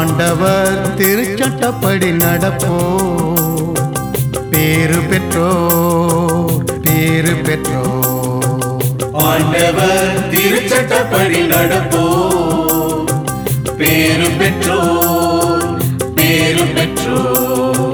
ஆண்டவர் திருச்சட்டப்படி நடப்போ பேரு பெற்றோர் பேரு பெற்றோர் ஆண்டவர் திருச்சட்டப்படி நடப்போ பேரு பெற்றோர் பேரு பெற்றோர்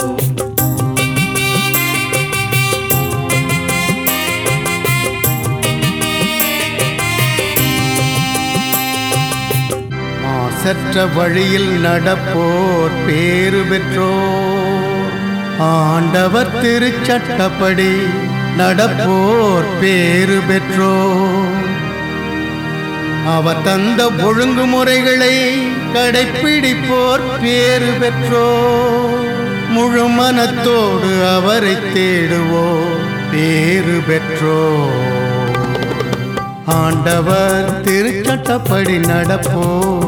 மாசற்ற வழியில் நடப்போர் பேரு பெற்றோர் ஆண்டவர் திருச்சட்டப்படி நடப்போர் பேரு பெற்றோர் அவர் தந்த ஒழுங்குமுறைகளை கடைப்பிடிப்போர் பேரு பெற்றோர் முழு மனத்தோடு அவரை தேடுவோர் பேரு பெற்றோர் ஆண்டவர் திருச்சட்டப்படி நடப்போ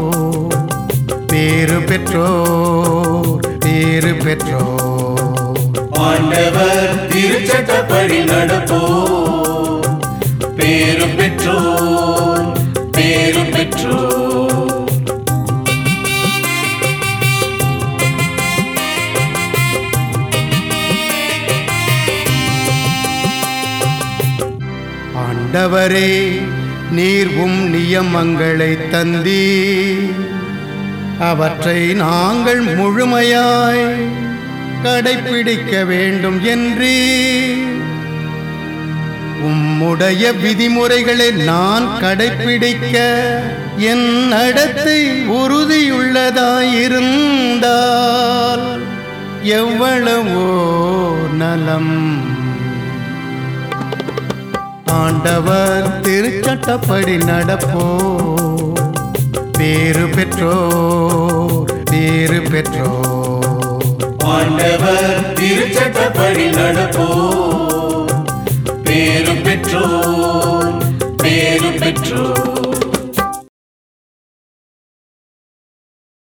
பேரு பெற்றோர் பேரு பெற்றோர் ஆண்டவர் திருச்சட்டப்படி நடப்போ பேரு பெற்றோர் பேரு பெற்றோர் ஆண்டவரே நீர் உம் நியமங்களை தந்தி அவற்றை நாங்கள் முழுமையாய் கடைப்பிடிக்க வேண்டும் என்று உம்முடைய விதிமுறைகளை நான் கடைப்பிடிக்க என் நடத்தை உறுதியுள்ளதாயிருந்தால் எவ்வளவோ நலம் ஆண்டவர் திருச்சட்டப்படி நடப்போ பேரு பெற்றோர் பேரு பெற்றோர் ஆண்டவர் திருச்சட்டப்படி நடப்போ பேரு பெற்றோர் பேரு பெற்றோர்